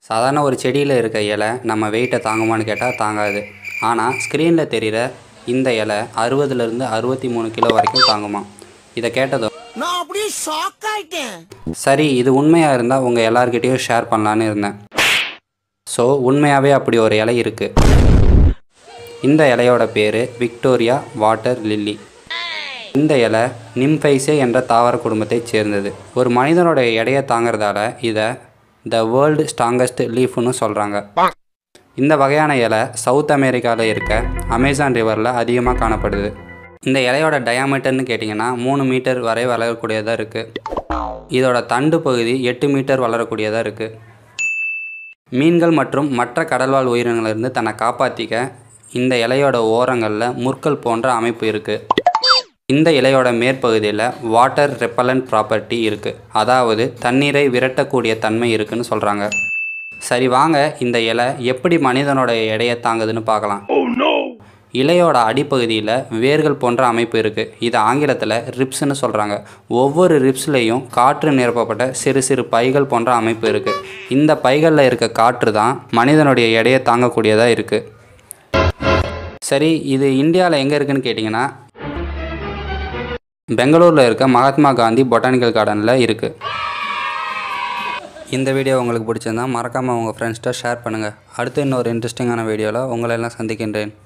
சாதாரண ஒரு செடியில் இருக்க இலை நம்ம வெயிட்டை தாங்குமான்னு கேட்டால் தாங்காது ஆனால் ஸ்க்ரீனில் தெரிகிற இந்த இலை அறுபதுலேருந்து அறுபத்தி மூணு கிலோ வரைக்கும் தாங்குமா இதை கேட்டதும் நான் அப்படியே ஷாக் ஆயிட்டேன் சரி இது உண்மையாக இருந்தால் உங்கள் எல்லார்கிட்டேயும் ஷேர் பண்ணலான்னு இருந்தேன் ஸோ உண்மையாகவே அப்படி ஒரு இலை இருக்குது இந்த இலையோட பேர் விக்டோரியா வாட்டர் லில்லி இந்த இலை நிம்ஃபைசே என்ற தாவர குடும்பத்தைச் சேர்ந்தது ஒரு மனிதனோட எடையை தாங்கிறதால இதை த வேர்ல்டு ஸ்ட்ராங்கஸ்ட் லீஃப்னு சொல்கிறாங்க இந்த வகையான இலை சவுத் அமெரிக்காவில் இருக்க அமேசான் ரிவரில் அதிகமாக காணப்படுது இந்த இலையோட டயாமீட்டர்னு கேட்டிங்கன்னா மூணு மீட்டர் வரை வளரக்கூடியதாக இருக்குது இதோட தண்டு பகுதி எட்டு மீட்டர் வளரக்கூடியதாக இருக்குது மீன்கள் மற்றும் மற்ற கடல்வாழ் உயிரினங்களிலிருந்து தன்னை காப்பாற்றிக்க இந்த இலையோட ஓரங்களில் முற்கள் போன்ற அமைப்பு இருக்குது இந்த இலையோட மேற்பகுதியில் வாட்டர் ரெப்பலண்ட் ப்ராப்பர்ட்டி இருக்குது அதாவது தண்ணீரை விரட்டக்கூடிய தன்மை இருக்குன்னு சொல்கிறாங்க சரி வாங்க இந்த இலை எப்படி மனிதனோட எடையை தாங்குதுன்னு பார்க்கலாம் இலையோட அடிப்பகுதியில் வேர்கள் போன்ற அமைப்பு இருக்குது இது ஆங்கிலத்தில் ரிப்ஸ்னு சொல்கிறாங்க ஒவ்வொரு ரிப்ஸ்லேயும் காற்று நிரப்பப்பட்ட சிறு சிறு பைகள் போன்ற அமைப்பு இருக்குது இந்த பைகளில் இருக்க காற்று தான் மனிதனுடைய எடையை தாங்கக்கூடியதாக இருக்குது சரி இது இந்தியாவில் எங்கே இருக்குன்னு கேட்டிங்கன்னா பெங்களூரில் இருக்க மகாத்மா காந்தி பொட்டானிக்கல் கார்டனில் இருக்குது இந்த வீடியோ உங்களுக்கு பிடிச்சிருந்தா மறக்காமல் உங்கள் ஃப்ரெண்ட்ஸ்கிட்ட ஷேர் பண்ணுங்கள் அடுத்து இன்னொரு இன்ட்ரெஸ்டிங்கான வீடியோவில் உங்களை எல்லாம் சந்திக்கின்றேன்